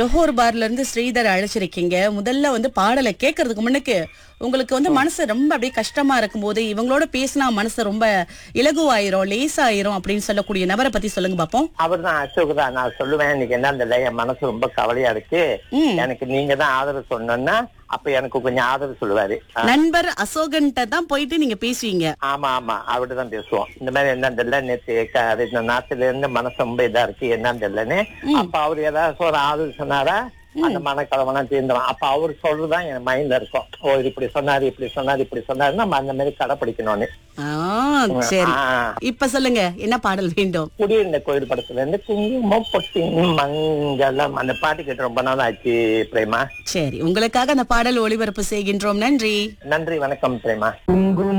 Johor பார்ல இருந்து ஸ்ரீதர் அழைச்சிருக்கீங்க முதல்ல வந்து பாடலை கேட்கறதுக்கு முன்னுக்கு உங்களுக்கு வந்து மனசு ரொம்ப அப்படியே கஷ்டமா இருக்கும்போது இவங்களோட பேசினா மனசு ரொம்ப இலகுவாயிரும் லேசாயிரும் அப்படின்னு சொல்லக்கூடிய நபரை பத்தி சொல்லுங்க பாப்போம் அவர் தான் அசோக் தான் நான் சொல்லுவேன் இன்னைக்கு என்ன இந்த என் மனசு ரொம்ப கவலையா இருக்கு ம். எனக்கு நீங்க தான் ஆதரவு சொன்னோன்னா அப்ப எனக்கு கொஞ்சம் ஆதரவு சொல்லுவாரு ஆ, நண்பர் அசோகன்ட்ட தான் போயிட்டு நீங்க பேசுவீங்க ஆமா ஆமா அவர்கிட்ட தான் பேசுவோம் இந்த மாதிரி என்ன தெரியல நேற்று க- அது இந்த நாட்டுல இருந்து மனசு ரொம்ப இதா இருக்கு என்னன்னு தெரியலன்னு அப்ப அவர் ஏதாவது ஒரு ஆதரவு சொன்னாரா அந்த மனக்கலவெல்லாம் தீர்ந்துடும் அப்ப அவர் சொல்றதுதான் என் மைண்ட்ல இருக்கும் ஓ இது இப்படி சொன்னாரு இப்படி சொன்னாரு இப்படி சொன்னாரு நம்ம அந்த மாதிரி கடைப்பிடிக்கணும்னு ஆ, சரி ஆ. இப்ப சொல்லுங்க என்ன பாடல் வேண்டும் குடியிருந்த கோயில் படத்துல இருந்து குங்குமம் பொட்டின் மங்களம் அந்த பாட்டு கேட்டு ரொம்ப நாள் ஆச்சு பிரேமா சரி உங்களுக்காக அந்த பாடல் ஒளிபரப்பு செய்கின்றோம் நன்றி நன்றி வணக்கம் பிரேமா குங்கும